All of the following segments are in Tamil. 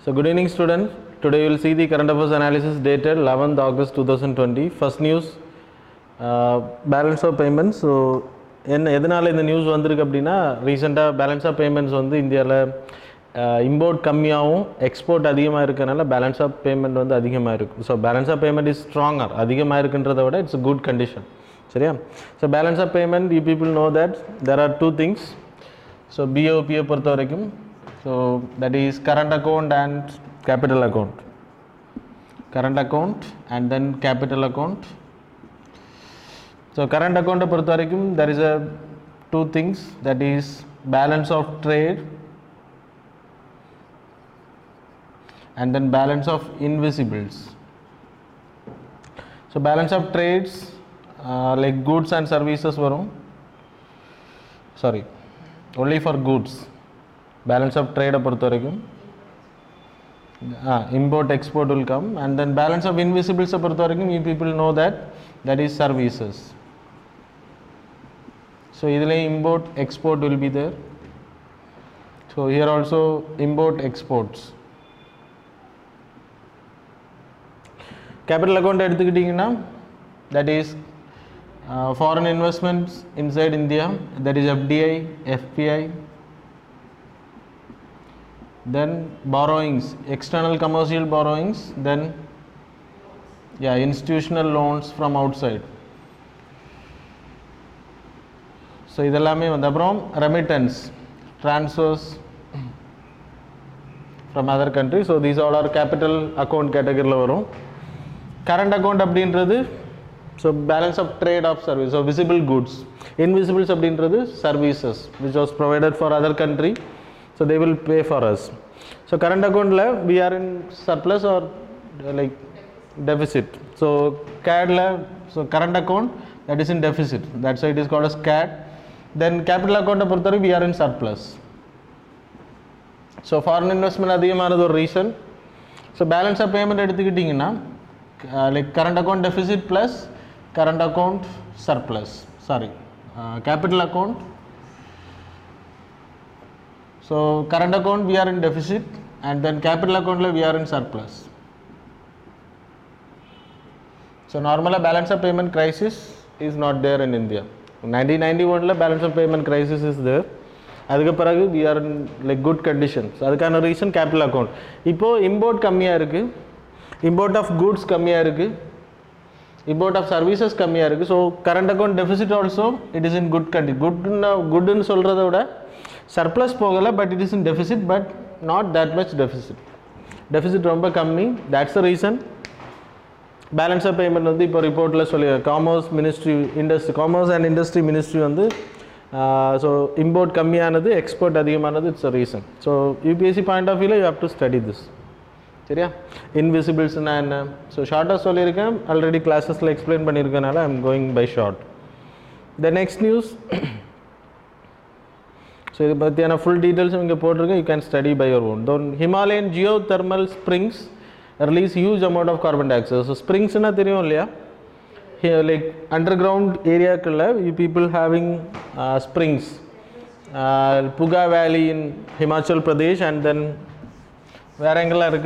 So good evening students. Today we will see the current affairs analysis dated 11th August 2020. First news, uh, balance of payments. So என்ன எதனால் இந்த நியூஸ் வந்திருக்கு அப்படின்னா ரீசெண்டாக பேலன்ஸ் ஆஃப் பேமெண்ட்ஸ் வந்து இந்தியாவில் இம்போர்ட் கம்மியாகவும் எக்ஸ்போர்ட் அதிகமாக இருக்கனால பேலன்ஸ் ஆஃப் பேமெண்ட் வந்து அதிகமாக இருக்குது so balance of payment is stronger அதிகமாக இருக்குன்றதை விட இட்ஸ் குட் கண்டிஷன் சரியா so balance of payment you people know that there are two things so பிஓபியை பொறுத்த வரைக்கும் so that is current account and capital account current account and then capital account so current அக்கௌண்ட்டை பொறுத்த வரைக்கும் there is a two things that is balance of trade and then balance of invisibles so balance of trades uh, like goods and services வரும் sorry only for goods balance of trade பொறுத்த வரைக்கும் ah, import export will come and then balance of invisibles பொறுத்த வரைக்கும் you people know that that is services so இதில் import export will be there so here also import exports capital account எடுத்துக்கிட்டிங்கன்னா that is foreign investments inside India that is FDI FPI then borrowings external commercial borrowings then yeah institutional loans from outside so இதெல்லாமே வந்து அப்புறம் remittance transfers from other country so these all are capital account கேட்டகரியில் வரும் கரண்ட் அக்கௌண்ட் அப்படின்றது so balance of trade of service so visible goods invisibles அப்படின்றது services which was provided for other country so they will pay for us so current அக்கௌண்ட்டில் we are in surplus or like deficit so கேடில் so current account that is in deficit that side is called as CAD then capital அக்கௌண்ட்டை பொறுத்தவரை we are in surplus so foreign investment அதிகமானது ஒரு reason so balance of payment எடுத்துக்கிட்டிங்கன்னா uh, like current account deficit plus current account surplus sorry uh, capital account so current account we are in deficit and then capital account la we are in surplus so normal balance of payment crisis is not there in india 1991 la balance of payment crisis is there அதுக்கு பிறகு we are in like good conditions அதுக்கான ரீசன் கேபிட்டல் அக்கௌண்ட் இப்போது இம்போர்ட் கம்மியாக இருக்குது இம்போர்ட் ஆஃப் கூட்ஸ் கம்மியாக இருக்குது இம்போர்ட் ஆஃப் சர்வீசஸ் கம்மியாக இருக்குது so current account deficit also it is in good கண்டி குட்னா குட்னு சொல்கிறத விட சர்ப்ளஸ் போகலை but it is in deficit but not that much deficit deficit ரொம்ப கம்மி that's the reason balance of payment வந்து இப்போ ரிப்போர்ட்டில் சொல்லி commerce ministry industry commerce and industry ministry வந்து ஸோ இம்போர்ட் கம்மியானது எக்ஸ்போர்ட் அதிகமானது it's a reason so UPSC point of வியூவில் you have to study this சரியா இன்விசிபிள்ஸ்னா என்ன ஸோ ஷார்ட்டாக சொல்லியிருக்கேன் ஆல்ரெடி கிளாஸஸில் எக்ஸ்பிளைன் பண்ணியிருக்கனால I am going by short the next news so இதை பற்றியான ஃபுல் டீட்டெயில்ஸும் இங்கே போட்டிருக்கேன் you can study by your own then Himalayan geo thermal springs release huge amount of carbon dioxide so ஸ்ப்ரிங்ஸ்னால் தெரியும் இல்லையா லைக் அண்டர் கிரவுண்ட் ஏரியாக்களில் you people having springs Puga valley in Himachal Pradesh and then வேற எங்கெல்லாம் இருக்கு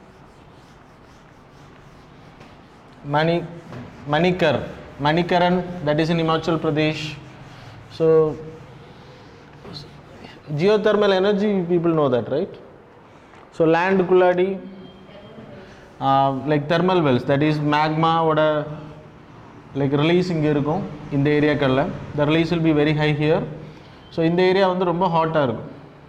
மணி மணிக்கர் Manikaran that is in Himachal Pradesh so geothermal energy people know that right so லேண்டுக்குள்ளாடி like thermal wells that is மேக்மாவோட லைக் ரிலீஸ் இங்கே இருக்கும் இந்த ஏரியாக்களில் the release will be very high here so இந்த ஏரியா வந்து ரொம்ப ஹாட்டாக இருக்கும்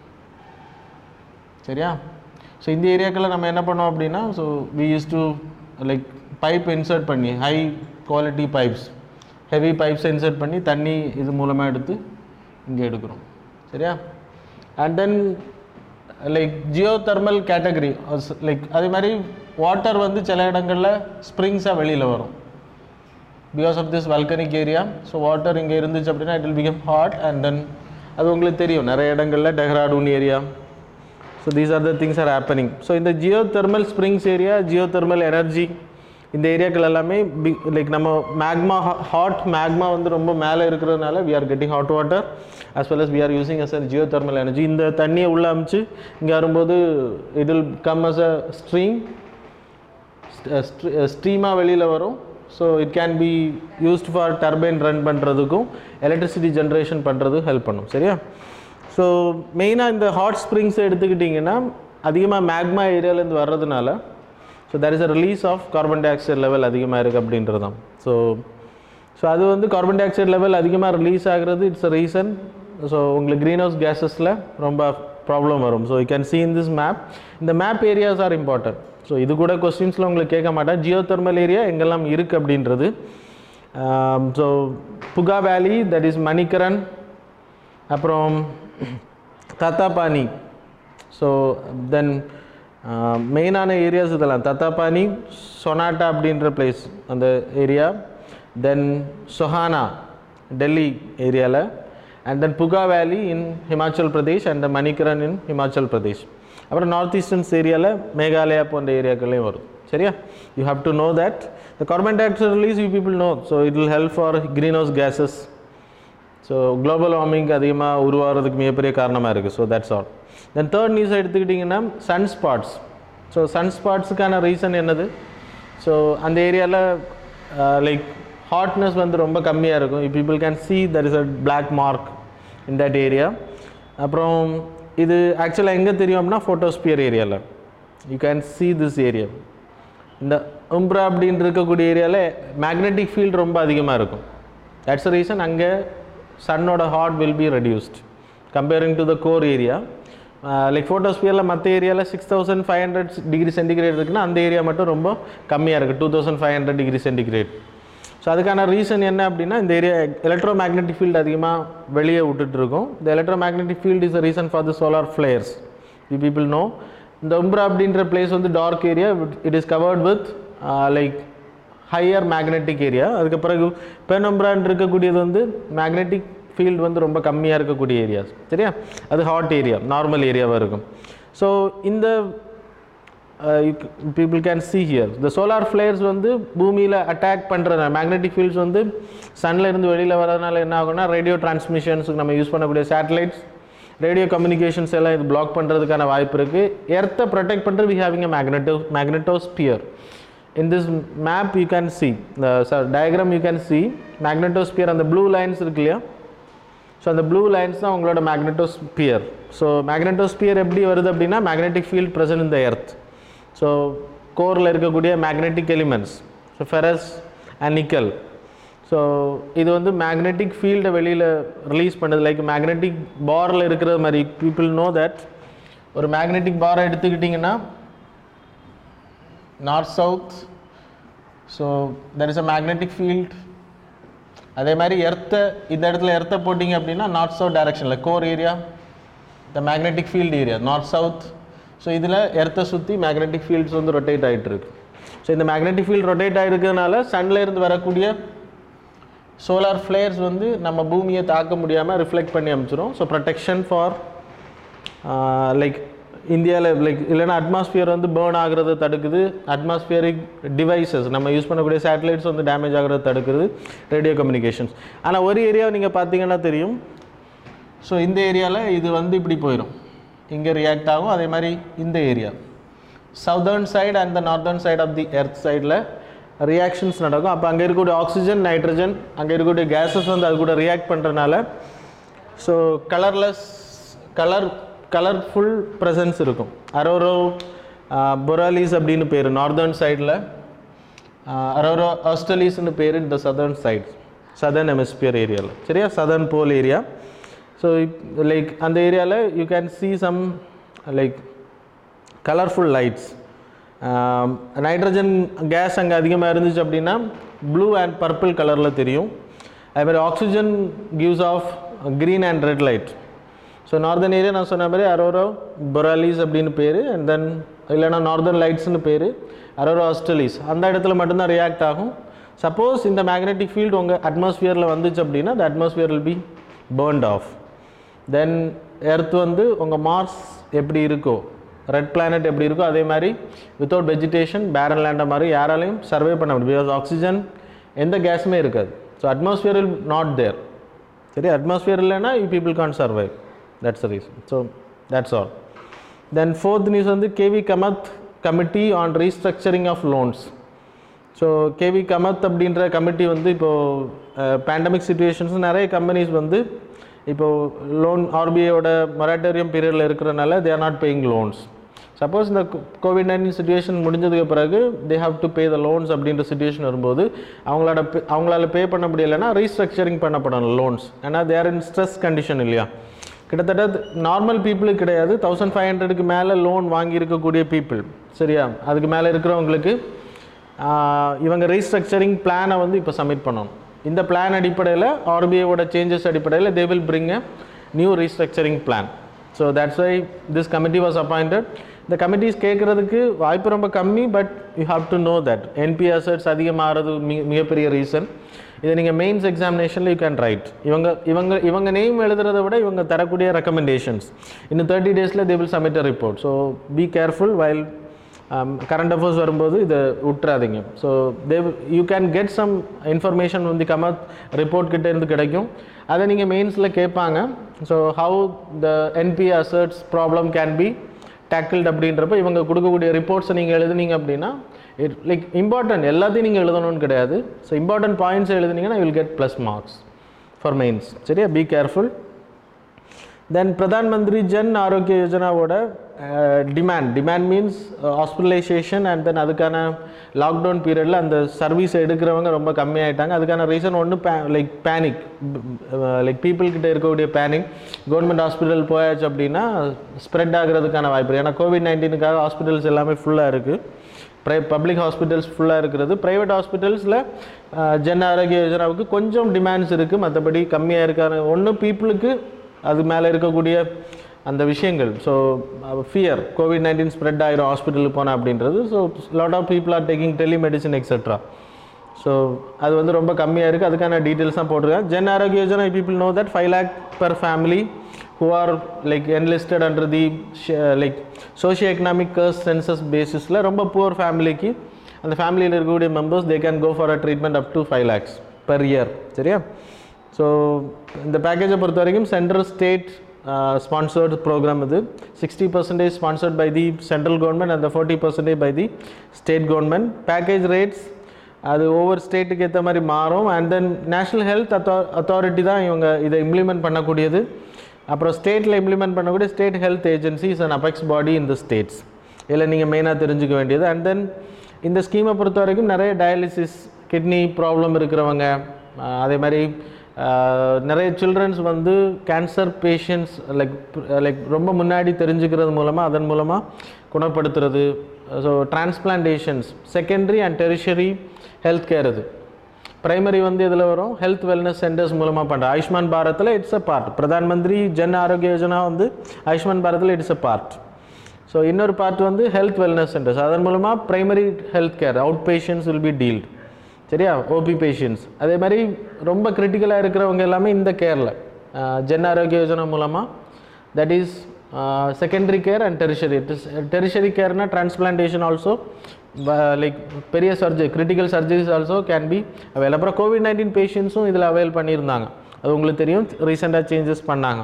சரியா ஸோ இந்த ஏரியாக்களில் நம்ம என்ன பண்ணோம் அப்படின்னா so we use to like pipe insert பண்ணி high quality pipes heavy pipes insert பண்ணி தண்ணி இது மூலமாக எடுத்து இங்கே எடுக்கிறோம் சரியா and then like geo thermal category like அதே மாதிரி வாட்டர் வந்து சில இடங்களில் ஸ்ப்ரிங்ஸாக வெளியில் வரும் because of this volcanic area so water இங்கே இருந்துச்சு அப்படின்னா it will become hot and then அது உங்களுக்கு தெரியும் நிறைய இடங்களில் Dehradun area so these are the things are happening so இந்த geo thermal springs area geo thermal energy இந்த ஏரியாக்கள் எல்லாமே லைக் நம்ம மேக்மா ஹாட் மேக்மா வந்து ரொம்ப மேலே இருக்கிறதுனால we are getting hot water as well as we are using as a geothermal energy இந்த தண்ணியை உள்ள அமைச்சு இங்கே வரும்போது it will come as a stream ஸ்ட்ரீமாக வெளியில் வரும் so it can be used for turbine run பண்ணுறதுக்கும் எலக்ட்ரிசிட்டி ஜென்ரேஷன் பண்ணுறதுக்கும் ஹெல்ப் பண்ணும் சரியா ஸோ மெயினாக இந்த ஹாட் ஸ்ப்ரிங்ஸ் எடுத்துக்கிட்டிங்கன்னா அதிகமாக மேக்மா ஏரியாலேருந்து வர்றதுனால so there is a release of carbon dioxide level அதிகமாக இருக்குது அப்படின்றது தான் ஸோ ஸோ அது வந்து கார்பன் டை ஆக்சைடு லெவல் அதிகமாக ரிலீஸ் ஆகிறது இட்ஸ் அ ரீசன் ஸோ உங்களுக்கு க்ரீன் ஹவுஸ் கேஸஸில் ரொம்ப ப்ராப்ளம் வரும் so you can see in this map இந்த map areas are important so இது கூட கொஸ்டின்ஸில் உங்களுக்கு கேட்க மாட்டேன் ஜியோ தெர்மல் ஏரியா எங்கெல்லாம் இருக்குது அப்படின்றது ஸோ புகா வேலி தட் இஸ் மணிக்கரன் அப்புறம் தத்தாபானி ஸோ தென் மெயினான ஏரியாஸ் இதெல்லாம் தத்தாபானி சொனாட்டா அப்படின்ற பிளேஸ் அந்த ஏரியா தென் சொஹானா டெல்லி ஏரியாவில் and then Puga valley in Himachal Pradesh and Manikaran in Himachal Pradesh அப்புறம் நார்த் ஈஸ்டர்ன்ஸ் ஏரியாவில் மேகாலயா போன்ற ஏரியாக்கள்லையும் வரும் சரியா you have to know that the carbon dioxide release you people know so it will help for green house gases so global warming அதிகமாக உருவாகிறதுக்கு மிகப்பெரிய காரணமாக இருக்குது so that's all then third news எடுத்துக்கிட்டிங்கன்னா சன் ஸ்பாட்ஸ் ஸோ சன் ஸ்பாட்ஸுக்கான ரீசன் என்னது ஸோ அந்த ஏரியாவில் லைக் ஹாட்னஸ் வந்து ரொம்ப கம்மியாக இருக்கும் people can see there is a black mark in that area அப்புறம் இது ஆக்சுவலாக எங்கே தெரியும் அப்படின்னா ஃபோட்டோஸ்பியர் ஏரியாவில் you can see this area இந்த உம்ப்ரா அப்படின்னு இருக்கக்கூடிய ஏரியாவில் மேக்னெட்டிக் ஃபீல்டு ரொம்ப அதிகமாக இருக்கும் தட்ஸ் ரீசன் அங்கே சன்னோட hot will be reduced comparing to the core area like ஃபோட்டோஸ்பியரில் மற்ற ஏரியாவில் six thousand five hundred degree centigrade இருக்குன்னா அந்த ஏரியா மட்டும் ரொம்ப கம்மியாக இருக்குது two thousand five hundred degree centigrade so அதுக்கான ரீசன் என்ன அப்படின்னா இந்த ஏரியா எலக்ட்ரோ மேக்னெட்டிக் ஃபீல்டு அதிகமாக வெளியே விட்டுட்டு இருக்கும் இந்த electro magnetic field is the reason for the solar flares you people know இந்த உம்ப்ரா அப்படின்ற பிளேஸ் வந்து dark area it is covered with like higher magnetic area அதுக்கு பிறகு பெனும்ப்ரான் இருக்கக்கூடியது வந்து மேக்னெட்டிக் ஃபீல்டு வந்து ரொம்ப கம்மியாக இருக்கக்கூடிய ஏரியாஸ் சரியா அது ஹாட் ஏரியா நார்மல் ஏரியாவாக இருக்கும் ஸோ இந்த people can see here the solar flares வந்து பூமியில் அட்டாக் பண்ணுற மேக்னெட்டிக் ஃபீல்ட்ஸ் வந்து சன்ல இருந்து வெளியில் வரதுனால என்ன ஆகும்னா ரேடியோ டிரான்ஸ்மிஷன்ஸுக்கு நம்ம யூஸ் பண்ணக்கூடிய சேட்டலைட்ஸ் ரேடியோ கம்யூனிகேஷன்ஸ் எல்லாம் இது பிளாக் பண்ணுறதுக்கான வாய்ப்பு இருக்குது எர்த்தை ப்ரொடெக்ட் பண்ணுறது we having a magneto magnetosphere in this map you can see the sorry, diagram you can see magnetosphere அந்த blue lines இருக்கு இல்லையா ஸோ அந்த ப்ளூ லைன்ஸ் தான் உங்களோட மேக்னெட்டோஸ்பியர் ஸோ மேக்னெட்டோஸ்பியர் எப்படி வருது அப்படின்னா magnetic field present in the earth so கோரில் இருக்கக்கூடிய magnetic elements so ferrous and nickel so இது வந்து மேக்னெட்டிக் ஃபீல்டை வெளியில் ரிலீஸ் பண்ணுது லைக் மேக்னெட்டிக் பாரில் இருக்கிற மாதிரி பீப்புள் நோ தட் ஒரு மேக்னெட்டிக் பாரை எடுத்துக்கிட்டிங்கன்னா north south so there is a magnetic field அதே மாதிரி எர்த்தை இந்த இடத்துல எர்த்தை போட்டிங்க அப்படின்னா நார்த் சவுத் டைரக்ஷனில் core area the magnetic field area north south so இதில் எர்த்தை சுற்றி மேக்னெட்டிக் ஃபீல்ட்ஸ் வந்து ரொட்டேட் ஆகிட்டு இருக்கு ஸோ இந்த மேக்னெட்டிக் ஃபீல்ட் ரொட்டேட் ஆகிருக்கிறதுனால சன்ல இருந்து வரக்கூடிய சோலார் ஃப்ளேயர்ஸ் வந்து நம்ம பூமியை தாக்க முடியாமல் ரிஃப்ளெக்ட் பண்ணி அமைச்சிரும் ஸோ ப்ரொடெக்ஷன் ஃபார் லைக் இந்தியாவில் லைக் இல்லைன்னா அட்மாஸ்பியர் வந்து பேர்ன் ஆகுறத தடுக்குது அட்மாஸ்பியரிக் டிவைசஸ் நம்ம யூஸ் பண்ணக்கூடிய சேட்டலைட்ஸ் வந்து டேமேஜ் ஆகுறத தடுக்குது ரேடியோ கம்யூனிகேஷன்ஸ் ஆனால் ஒரு ஏரியாவை நீங்கள் பார்த்தீங்கன்னா தெரியும் ஸோ இந்த ஏரியாவில் இது வந்து இப்படி போயிடும் இங்கே ரியாக்ட் ஆகும் அதே மாதிரி இந்த area southern side and the northern side of the earth சைடில் ரியாக்ஷன்ஸ் நடக்கும் அப்போ அங்கே இருக்கக்கூடிய ஆக்சிஜன் நைட்ரஜன் அங்கே இருக்கக்கூடிய கேஸஸ் வந்து அது கூட ரியாக்ட் பண்ணுறதுனால so colourless colour colourful presence இருக்கும் அரோரோ பொராலிஸ் அப்படின்னு பேர் நார்தர்ன் சைடில் அரோரோ ஆஸ்டலிஸ்னு பேர் இந்த சதர்ன் சைட் சதர்ன் ஹெமிஸ்பியர் ஏரியாவில் சரியா southern pole area so like அந்த ஏரியாவில் you can see some like colourful lights nitrogen gas அங்கே அதிகமாக இருந்துச்சு அப்படின்னா ப்ளூ அண்ட் பர்பிள் கலரில் தெரியும் அதே மாதிரி oxygen gives off green and red light so northern area நான் சொன்ன மாதிரி அரோரோ பொராலிஸ் அப்படின்னு பேர் அண்ட் தென் இல்லைன்னா நார்தர்ன் லைட்ஸ்னு பேர் அரோரோ ஆஸ்டலிஸ் அந்த இடத்துல மட்டும்தான் ரியாக்ட் ஆகும் சப்போஸ் இந்த மேக்னெட்டிக் ஃபீல்டு உங்கள் அட்மாஸ்பியரில் வந்துச்சு அப்படின்னா the atmosphere will be burned of then earth வந்து உங்கள் மார்ஸ் எப்படி இருக்கோ ரெட் பிளானட் எப்படி இருக்கோ அதே மாதிரி வித்தவுட் வெஜிடேஷன் பேரன் லேண்டை மாதிரி யாராலையும் சர்வே பண்ண முடியும் பிகாஸ் ஆக்சிஜன் எந்த கேஸுமே இருக்காது ஸோ அட்மாஸ்பியர் இல் நாட் தேர் சரி அட்மாஸ்பியர் இல்லைன்னா you people can survive that's the reason so that's all then fourth news வந்து K V Kamath committee on restructuring of loans so K V Kamath அப்படின்ற கமிட்டி வந்து இப்போது பேண்டமிக் சுச்சுவேஷன்ஸ் நிறைய கம்பெனிஸ் வந்து இப்போது லோன் ஆர்பிஐயோட மொராட்டோரியம் பீரியடில் இருக்கிறனால they are not paying loans suppose இந்த கோவிட் நைன்டீன் சுச்சுவேஷன் முடிஞ்சதுக்கு பிறகு they have to pay the loans அப்படின்ற சுச்சுவேஷன் வரும்போது அவங்களோட pay- அவங்களால பே பண்ண முடியலைன்னா ரீஸ்ட்ரக்சரிங் பண்ணப்படணும் லோன்ஸ் ஏன்னா தேர் இன் ஸ்ட்ரெஸ் கண்டிஷன் இல்லையா கிட்டத்தட்ட நார்மல் பீப்புளுக்கு கிடையாது தௌசண்ட் ஃபைவ் ஹண்ட்ரடுக்கு மேலே லோன் வாங்கியிருக்கக்கூடிய பீப்புள் சரியா அதுக்கு மேலே இருக்கிறவங்களுக்கு ஆஹ், இவங்க ரீஸ்ட்ரக்சரிங் பிளானை வந்து இப்போ சப்மிட் பண்ணணும் இந்த பிளான் அடிப்படையில் ஆர்பிஐயோட சேஞ்சஸ் அடிப்படையில் they will bring a new restructuring plan so that's why this committee was appointed இந்த கமிட்டிஸ் கேட்குறதுக்கு வாய்ப்பு ரொம்ப கம்மி but you have to know that NP assets அதிகமாகிறது மிக மிகப்பெரிய ரீசன் இதை நீங்கள் மெயின்ஸ் எக்ஸாமினேஷனில் யூ கேன் ரைட் இவங்க இவங்க இவங்க நேம் எழுதுறதை விட இவங்க தரக்கூடிய ரெக்கமெண்டேஷன்ஸ் இன்னும் தேர்ட்டி டேஸில் they will submit a report so be careful while current affairs வரும்போது இதை விட்டுறாதீங்க so they you can get some information வந்து கமத் ரிப்போர்ட் கிட்ட இருந்து கிடைக்கும் அதை நீங்கள் மெயின்ஸில் கேட்பாங்க so how the NP assets problem can be tackled அப்படின்றப்ப இவங்க கொடுக்கக்கூடிய ரிப்போர்ட்ஸை நீங்கள் எழுதுனீங்க அப்படின்னா இட் லைக் இம்பார்ட்டன்ட் எல்லாத்தையும் நீங்கள் எழுதணும்னு கிடையாது ஸோ இம்பார்ட்டன்ட் பாயிண்ட்ஸ் எழுதுனீங்கன்னா will get plus marks for mains சரியா be careful then Pradhan Mantri Jan Arogya யோஜனாவோட demand demand means hospitalisation and then அதுக்கான லாக்டவுன் பீரியடில் அந்த சர்வீஸ் எடுக்கிறவங்க ரொம்ப கம்மியாயிட்டாங்க அதுக்கான ரீசன் ஒன்று பே லைக் பேனிக் லைக் கிட்ட இருக்கக்கூடிய பேனிக் கவர்மெண்ட் ஹாஸ்பிட்டல் போயாச்சு அப்படின்னா ஸ்ப்ரெட் ஆகிறதுக்கான வாய்ப்பு இருக்கு. ஏன்னா கோவிட் நைன்டீனுக்காக ஹாஸ்பிட்டல்ஸ் எல்லாமே ஃபுல்லாக இருக்குது ப்ரை பப்ளிக் ஹாஸ்பிட்டல்ஸ் ஃபுல்லாக இருக்கிறது ப்ரைவேட் ஹாஸ்பிட்டல்ஸில் ஜன் ஆரோக்கிய யோஜனாவுக்கு கொஞ்சம் டிமாண்ட்ஸ் இருக்குது மற்றபடி கம்மியாக இருக்கான ஒன்று பீப்புளுக்கு அது மேலே இருக்கக்கூடிய அந்த விஷயங்கள் so fear covid nineteen spread ஆயிரும் ஹாஸ்பிட்டலுக்கு போனேன் அப்படின்றது so lot of people are taking telemedicine etcetera so அது வந்து ரொம்ப கம்மியாக இருக்குது அதுக்கான டீட்டெயில்ஸ் தான் போட்டிருக்கேன் Jan Arogya Yojana people know that five lakh per family who are like enlisted under the sh- like socio economic curse census பேசிஸில் ரொம்ப புவர் ஃபேமிலிக்கு அந்த ஃபேமிலியில் இருக்கக்கூடிய members they can go for a treatment up to five lakhs per year சரியா ஸோ இந்த பேக்கேஜை பொறுத்த வரைக்கும் சென்ட்ரல் ஸ்டேட் ஸ்பான்சர்ட் ப்ரோக்ராம் இது sixty percentage sponsored by the central government அந்த forty percentage by the state government package rates அது ஒவ்வொரு ஸ்டேட்டுக்கு ஏற்ற மாதிரி மாறும் அண்ட் தென் நேஷ்னல் ஹெல்த் அத்தா அத்தாரிட்டி தான் இவங்க இதை இம்ப்ளிமெண்ட் பண்ணக்கூடியது அப்புறம் ஸ்டேட்டில் இம்ப்ளிமெண்ட் பண்ணக்கூடிய state health agency is an apex body in the states இதில் நீங்கள் மெயினாக தெரிஞ்சுக்க வேண்டியது அண்ட் தென் இந்த ஸ்கீமை பொறுத்த வரைக்கும் நிறைய டயாலிசிஸ் கிட்னி ப்ராப்ளம் இருக்கிறவங்க ஆஹ் அதே மாதிரி ஆஹ் நிறைய சில்ட்ரன்ஸ் வந்து கேன்சர் பேஷண்ட்ஸ் லைக் லைக் ரொம்ப முன்னாடி தெரிஞ்சுக்கிறது மூலமாக அதன் மூலமாக குணப்படுத்துறது so transplantations secondary and tertiary health care இது பிரைமரி வந்து இதில் வரும் ஹெல்த் வெல்னஸ் சென்டர்ஸ் மூலமாக பண்ணுற ஆயுஷ்மான் பாரத்தில் it's a part Pradhan Mantri Jan Arogya Yojana வந்து ஆயுஷ்மான் பாரத்தில் இட்ஸ் அ பார்ட் ஸோ இன்னொரு பார்ட் வந்து ஹெல்த் வெல்னஸ் சென்டர்ஸ் அதன் மூலமாக primary health care out patients will be dealt சரியா ஓபி பேஷண்ட்ஸ் அதே மாதிரி ரொம்ப கிரிட்டிக்கலாக இருக்கிறவங்க எல்லாமே இந்த கேரில் ஜன் ஆரோக்கிய யோஜனா மூலமாக that is secondary care and tertiary tertiary கேர்னா டிரான்ஸ்பிளான்டேஷன் ஆல்சோ லைக் பெரிய surgery critical surgeries also can be avail அப்புறம் கோவிட் நைன்டீன் பேஷண்ட்ஸும் இதில் அவைல் பண்ணியிருந்தாங்க அது உங்களுக்கு தெரியும் ரீசெண்டாக சேஞ்சஸ் பண்ணாங்க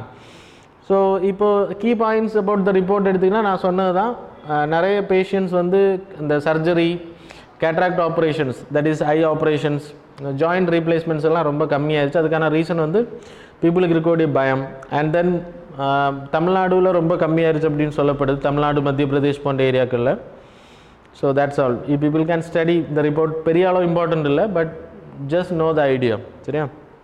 ஸோ இப்போ key points about the report எடுத்திங்கன்னா நான் சொன்னது தான் நிறைய பேஷண்ட்ஸ் வந்து இந்த surgery cataract operations that is eye operations joint replacements எல்லாம் ரொம்ப கம்மியாயிருச்சு அதுக்கான ரீசன் வந்து பீப்புளுக்கு இருக்கக்கூடிய பயம் அண்ட் தென் தமிழ்நாடுல ரொம்ப கம்மியாயிருச்சு அப்படின்னு சொல்லப்படுது தமிழ்நாடு மத்திய பிரதேஷ் போன்ற ஏரியாக்களில் ஸோ தட்ஸ் ஆல் இ people can study the report பெரிய அளவு இம்பார்ட்டன்ட் இல்லை but just know the idea சரியா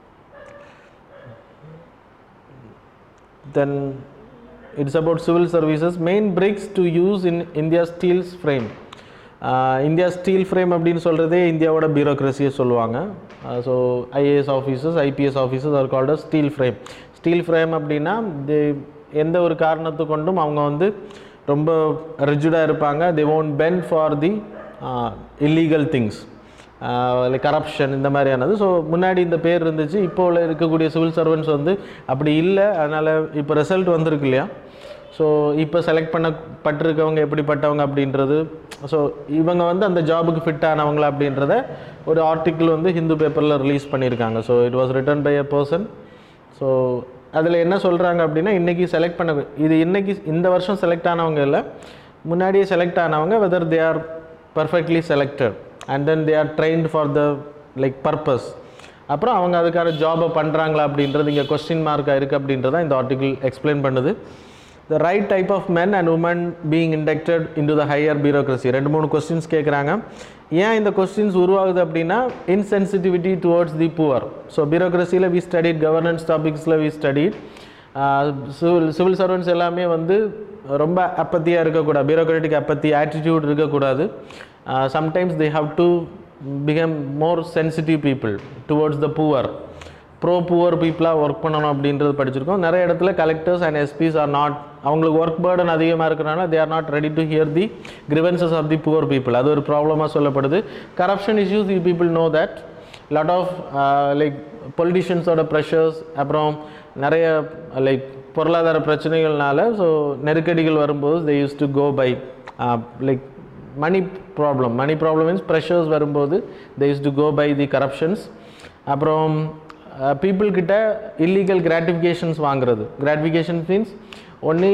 then it's about civil services main bricks to use in india's steel frame India steel frame அப்படின்னு சொல்கிறதே இந்தியாவோட பியூரோக்ரஸியை சொல்லுவாங்க so IAS officers IPS officers are called steel frame steel frame அப்படின்னா they எந்த ஒரு காரணத்து கொண்டும் அவங்க வந்து ரொம்ப ரிஜிடாக இருப்பாங்க they won't bend for the illegal things like corruption இந்த மாதிரியானது ஸோ முன்னாடி இந்த பேர் இருந்துச்சு இப்போ உள்ள இருக்கக்கூடிய சிவில் சர்வன்ஸ் வந்து அப்படி இல்லை அதனால் இப்போ ரிசல்ட் வந்திருக்கு இல்லையா ஸோ இப்போ செலக்ட் பண்ணப்பட்டிருக்கவங்க எப்படிப்பட்டவங்க அப்படின்றது ஸோ இவங்க வந்து அந்த ஜாபுக்கு ஃபிட் ஆனவங்களா அப்படின்றத ஒரு ஆர்டிக்கிள் வந்து ஹிந்து பேப்பரில் ரிலீஸ் பண்ணியிருக்காங்க so it was written by a person so அதில் என்ன சொல்கிறாங்க அப்படின்னா இன்றைக்கி செலக்ட் பண்ண இது இன்றைக்கி இந்த வருஷம் செலக்ட் ஆனவங்க இல்லை முன்னாடியே செலக்ட் ஆனவங்க whether they are perfectly selected and then they are trained for the like purpose அப்புறம் அவங்க அதுக்கான ஜாபை பண்ணுறாங்களா அப்படின்றது இங்கே கொஸ்டின் மார்க்காக இருக்குது அப்படின்றத இந்த ஆர்டிகிள் எக்ஸ்பிளைன் பண்ணுது the right type of men and women being inducted into the higher bureaucracy ரெண்டு மூணு கொஸ்டின்ஸ் கேட்குறாங்க ஏன் இந்த கொஸ்டின்ஸ் உருவாகுது அப்படின்னா insensitivity towards the poor so பியூரோக்ரஸியில் வி ஸ்டடிட் கவர்னன்ஸ் டாபிக்ஸில் we studied civil civil servants எல்லாமே வந்து ரொம்ப அப்பத்தியாக இருக்கக்கூடாது பியூரோக்ராட்டிக் அப்பத்தி ஆட்டிடியூட் இருக்கக்கூடாது sometimes they have to become more sensitive people towards the poor pro poor பீப்புளாக ஒர்க் பண்ணணும் அப்படின்றது படிச்சிருக்கோம் நிறைய இடத்துல collectors and SPs are not அவங்களுக்கு ஒர்க் பேர்டன் அதிகமாக இருக்கிறனால they are not ready to hear the grievances of the poor people அது ஒரு ப்ராப்ளமாக சொல்லப்படுது corruption issues the people know that lot of like பொலிட்டிஷியன்ஸோட ப்ரெஷர்ஸ் அப்புறம் நிறைய லைக் பொருளாதார பிரச்சனைகள்னால ஸோ நெருக்கடிகள் வரும்போது they use to go by like money problem money problem means pressures வரும்போது they use to go by the corruptions அப்புறம் பீப்புள் கிட்ட இல்லீகல் கிராட்டிஃபிகேஷன்ஸ் வாங்குறது கிராட்டிஃபிகேஷன் மீன்ஸ் ஒன்லி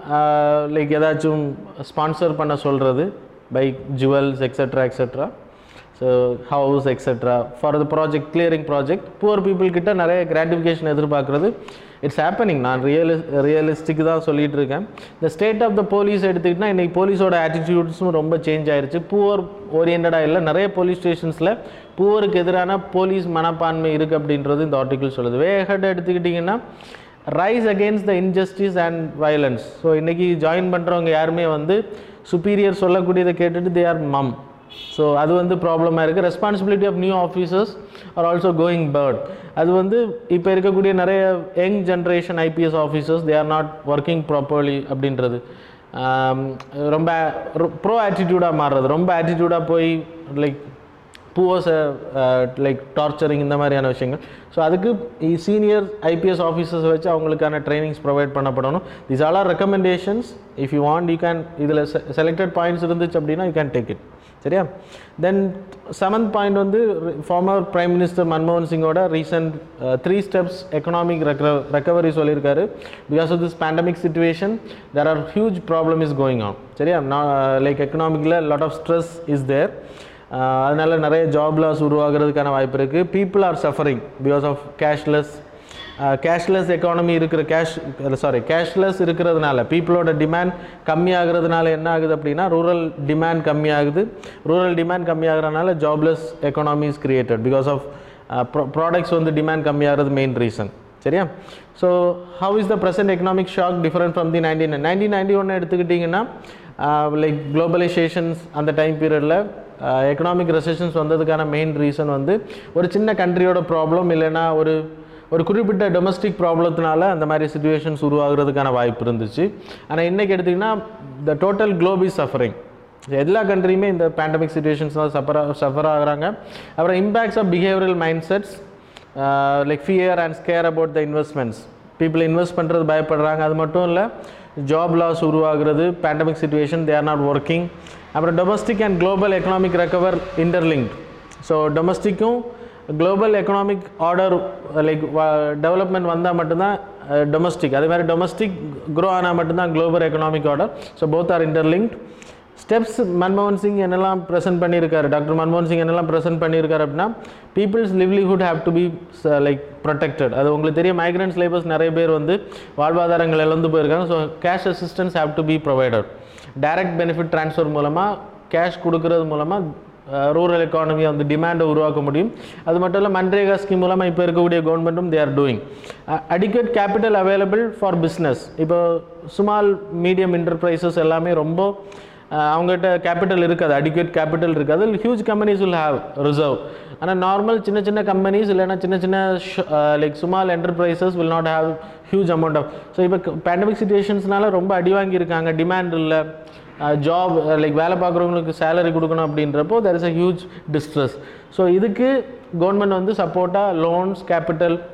லைக் ஏதாச்சும் ஸ்பான்சர் பண்ண சொல்கிறது bike jewels etcetera etcetera so house etcetera for the project clearing project poor people கிட்ட நிறைய கிராட்டிஃபிகேஷன் எதிர்பார்க்குறது இட்ஸ் ஹேப்பனிங் நான் ரியலி ரியலிஸ்டிக் தான் சொல்லிட்டு இருக்கேன் இந்த ஸ்டேட் ஆஃப் த போலீஸ் எடுத்துக்கிட்டினா இன்றைக்கி போலீஸோட ஆட்டிடியூட்ஸும் ரொம்ப சேஞ்ச் ஆயிருச்சு புவர் ஓரியண்டடாக இல்லை நிறைய போலீஸ் ஸ்டேஷன்ஸில் புவருக்கு எதிரான போலீஸ் மனப்பான்மை இருக்குது அப்படின்றது இந்த ஆர்டிக்கிள் சொல்லுது வே ஹெட் எடுத்துக்கிட்டிங்கன்னா rise against the injustice and violence so இன்றைக்கி ஜாயின் பண்ணுறவங்க யாருமே வந்து சுப்பீரியர் சொல்லக்கூடியதை கேட்டுட்டு தே ஆர் மம் ஸோ அது வந்து ப்ராப்ளமாக இருக்குது responsibility of new officers are also going bad அது வந்து இப்போ இருக்கக்கூடிய நிறைய young generation IPS officers they are not working properly அப்படின்றது ஆம், ரொம்ப ப்ரோ ஆட்டிடியூடாக மாறுறது ரொம்ப ஆட்டிடியூடாக போய் லைக் பூவர்ஸை லைக் டார்ச்சரிங் இந்த மாதிரியான விஷயங்கள் ஸோ அதுக்கு சீனியர் ஐபிஎஸ் ஆஃபீஸர்ஸ் வச்சு அவங்களுக்கான ட்ரைனிங்ஸ் ப்ரொவைட் பண்ணப்படணும் this all are recommendations if you want you can இதில் செலக்டட் பாயிண்ட்ஸ் இருந்துச்சு அப்படின்னா யூ கேன் டேக் இட் சரியா தென் செவன்த் பாயிண்ட் வந்து ஃபார்மர் பிரைம் மினிஸ்டர் மன்மோகன் சிங்கோட recent three steps economic recovery சொல்லியிருக்காரு because of this pandemic situation there are huge problem is going on சரியா லைக் எக்கனாமிக்கில் lot of stress is there அதனால நிறைய ஜாப் லாஸ் உருவாகிறதுக்கான வாய்ப்பு இருக்குது people are suffering because of cashless cashless economy இருக்கிற கேஷ் சாரி கேஷ்லெஸ் இருக்கிறதுனால பீப்புளோட டிமாண்ட் கம்மியாகிறதுனால என்ன ஆகுது அப்படின்னா ரூரல் டிமாண்ட் கம்மியாகுது ரூரல் டிமாண்ட் கம்மியாகிறதுனால jobless economy is created because of products வந்து டிமாண்ட் கம்மியாகிறது மெயின் ரீசன் சரியா so how is the present economic shock different from the nineteen nineteen ninety ஒன்று எடுத்துக்கிட்டிங்கன்னா லைக் குளோபலைசேஷன்ஸ் அந்த டைம் பீரியடில் எக்கனாமிக் ரெசஷன்ஸ் வந்ததுக்கான மெயின் ரீசன் வந்து ஒரு சின்ன கண்ட்ரியோட ப்ராப்ளம் இல்லைன்னா ஒரு ஒரு குறிப்பிட்ட டொமஸ்டிக் ப்ராப்ளத்தினால அந்த மாதிரி சுச்சுவேஷன்ஸ் உருவாகிறதுக்கான வாய்ப்பு இருந்துச்சு ஆனால் இன்றைக்கி எடுத்திங்கன்னா the total globe is suffering எல்லா கண்ட்ரியுமே இந்த பேண்டமிக் சுச்சுவேஷன்ஸ்லாம் சஃபர் சஃபர் ஆகுறாங்க அப்புறம் impacts of behavioural mindsets like fear and scare about the investments people invest பண்ணுறது பயப்படுறாங்க அது மட்டும் இல்லை ஜாப் லாஸ் உருவாகிறது pandemic situation they are not working அப்புறம் domestic and global economic recover interlinked so டொமஸ்டிக்கும் global economic order like development வந்தால் மட்டும்தான் டொமஸ்டிக் அதே மாதிரி டொமஸ்டிக் க்ரோ ஆனால் மட்டும்தான் global economic order so both are interlinked steps மன்மோகன் சிங் என்னெல்லாம் ப்ரெசென்ட் பண்ணியிருக்காரு டாக்டர் மன்மோகன் சிங் என்னெல்லாம் ப்ரெசென்ட் பண்ணியிருக்காரு அப்படின்னா people's livelihood have to be like protected அது உங்களுக்கு தெரியும் மைக்ரன்ஸ் லேபர்ஸ் நிறைய பேர் வந்து வாழ்வாதாரங்கள் இழந்து போயிருக்காங்க so cash assistance have to be provided direct benefit transfer மூலமாக கேஷ் கொடுக்கறது மூலமாக ரூரல் எக்கானமி அந்த டிமாண்டை உருவாக்க முடியும் அது மட்டும் இல்லை மன்ரேகா ஸ்கீம் மூலமாக இப்போ இருக்கக்கூடிய கவர்மெண்ட்டும் they are doing adequate capital available for business இப்போ ஸ்மால் மீடியம் என்டர்பிரைசஸ் எல்லாமே ரொம்ப அஹ், அவங்ககிட்ட கேபிட்டல் இருக்காது அடிக்வேட் கேபிட்டல் இருக்காது huge companies will have reserve ஆனால் நார்மல் சின்ன சின்ன கம்பெனிஸ் இல்லைன்னா சின்ன சின்ன like small enterprises will not have huge amount of so இப்போ பேண்டமிக் சுச்சுவேஷன்ஸ்னால ரொம்ப அடி வாங்கியிருக்காங்க டிமாண்ட் இல்லை ஜாப் லைக் வேலை பார்க்குறவங்களுக்கு சேலரி கொடுக்கணும் அப்படின்றப்போ there is a huge distress so இதுக்கு கவர்மெண்ட் வந்து சப்போர்ட்டாக loans capital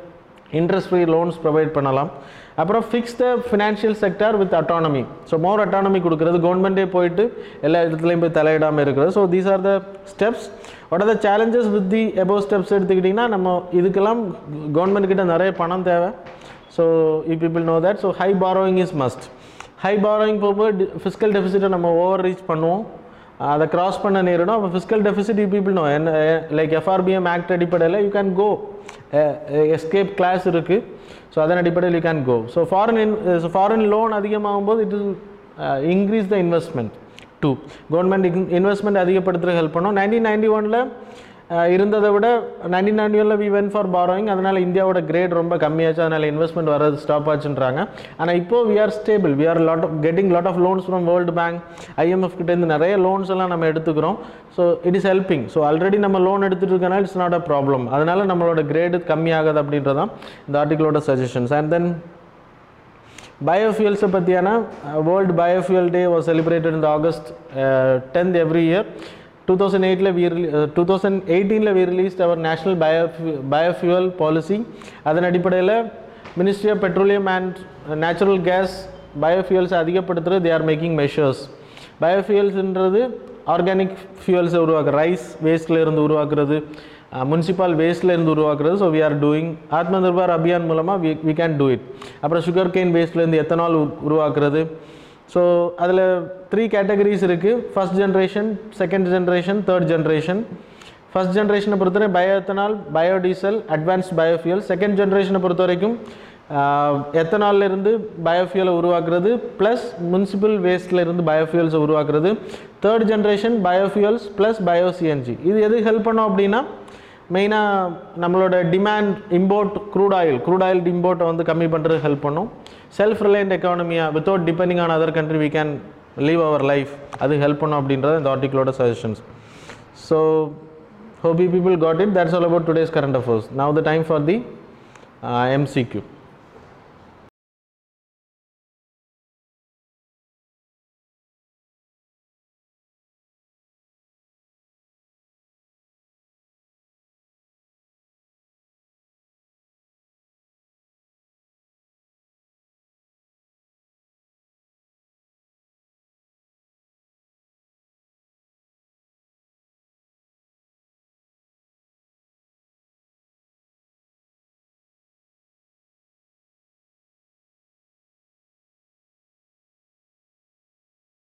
interest free loans provide பண்ணலாம் அப்புறம் fix the financial sector with autonomy so more autonomy கொடுக்குறது கவர்மெண்ட்டே போயிட்டு எல்லா இடத்துலையும் போய் தலையிடாமல் இருக்கிறது so these are the steps what are the challenges with the above steps எடுத்துக்கிட்டிங்கன்னா நம்ம இதுக்கெல்லாம் கவர்மெண்ட் கிட்ட நிறைய பணம் தேவை so you people know that so high borrowing is must high borrowing போகும்போது ஃபிஸ்கல் டெபிசிட்டை நம்ம ஓவர் ரீச் பண்ணுவோம் அதை கிராஸ் பண்ண நேரிடும் அப்போ fiscal deficit you people know என்ன லைக் எஃப்ஆர்பிஎம் ஆக்ட் அடிப்படையில் you can go escape clause இருக்குது ஸோ அதன் அடிப்படையில் you can go so foreign in foreign loan அதிகமாகும் போது it is increase the investment to government investment அதிகப்படுத்துகிற ஹெல்ப் பண்ணும் நைன்டீன் நைன்டி ஒனில் இருந்ததை விட நைன்டீன் நைன்டி ஒனில் வி வென் ஃபார் பாரோயிங் அதனால் இந்தியாவோட கிரேட் ரொம்ப கம்மியாச்சு அதனால் இன்வெஸ்ட்மெண்ட் வர்றது ஸ்டாப் ஆச்சுன்றாங்க ஆனால் இப்போ we are stable we are lot of getting lot of loans from world bank IMF கிட்டேருந்து நிறைய லோன்ஸ் எல்லாம் நம்ம எடுத்துக்கிறோம் so it is helping so already நம்ம லோன் எடுத்துகிட்டு இருக்கனால இட்ஸ் நாட் அ ப்ராப்ளம் அதனால் நம்மளோட கிரேடு கம்மியாகாது அப்படின்றதான் இந்த ஆர்டிகளோட சஜஷன்ஸ் அண்ட் தென் பயோஃபியூல்ஸை பற்றியான world biofuel day was celebrated இந்த August tenth every year two thousand எயிட்டில் வி டூ தௌசண்ட் எயிட்டீனில் we released our national bio biofuel policy அதன் அடிப்படையில் ministry of petroleum and natural gas biofuels அதிகப்படுத்துறது தே ஆர் மேக்கிங் மெஷர்ஸ் பயோஃபியூல்ஸ்ன்றது ஆர்கானிக் ஃபியூல்ஸை உருவாக்குற ரைஸ் வேஸ்ட்டில் இருந்து உருவாக்குறது முனிசிபால் வேஸ்ட்டில் இருந்து உருவாக்குறது ஸோ வி ஆர் டூயிங் ஆத்ம நிர்பார் அபியான் மூலமாக we we can do it அப்புறம் சுகர் கேன் வேஸ்ட்லேருந்து எத்தனால் உருவாக்குறது ஸோ அதில் த்ரீ கேட்டகரிஸ் இருக்குது first generation second generation third generation first ஜென்ரேஷனை பொறுத்தவரை bio ethanol biodiesel advanced biofuel second ஜென்ரேஷனை பொறுத்த வரைக்கும் எத்தனால்ல இருந்து பயோஃபியலை உருவாக்குறது ப்ளஸ் முனிசிபல் வேஸ்ட்டில் இருந்து பயோஃபியல்ஸை உருவாக்குறது third generation biofuels plus bio CNG இது எது ஹெல்ப் பண்ணோம் அப்படின்னா மெயினாக நம்மளோட demand import crude oil crude oil இம்போர்ட்டை வந்து கம்மி பண்ணுறது ஹெல்ப் பண்ணும் செல்ஃப் ரிலையன்ட் எக்கானமியாக without depending on other country we can leave our life அது ஹெல்ப் பண்ணும் அப்படின்றது இந்த ஆர்டிகளோட suggestions so hope you people got it that's all about today's current affairs now the time for the uh, mcq